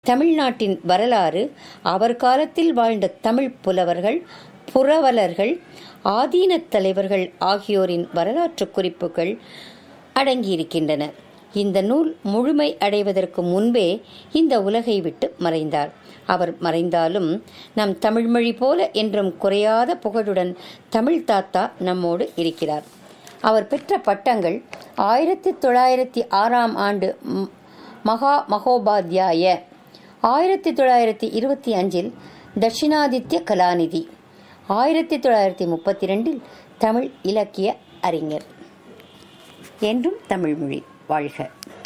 தமிழ்நாட்டின் வரலாறு அவர் காலத்தில் வாழ்ந்த தமிழ் புலவர்கள் புரவலர்கள் ஆதீனத் தலைவர்கள் ஆகியோரின் வரலாற்று குறிப்புகள் அடங்கியிருக்கின்றன இந்த நூல் முழுமை அடைவதற்கு முன்பே இந்த உலகை விட்டு மறைந்தார் அவர் மறைந்தாலும் நம் தமிழ்மொழி போல என்றும் குறையாத புகழுடன் தமிழ் தாத்தா நம்மோடு இருக்கிறார் அவர் பெற்ற பட்டங்கள் ஆயிரத்தி தொள்ளாயிரத்தி ஆறாம் ஆண்டு ம், மகா மகோபாத்தியாய ஆயிரத்தி தொள்ளாயிரத்தி இருபத்தி அஞ்சில் தட்சிணாதித்ய கலாநிதி ஆயிரத்தி தொள்ளாயிரத்தி முப்பத்தி ரெண்டில் தமிழ் இலக்கிய அறிஞர் என்றும் தமிழ்மொழி வாழ்க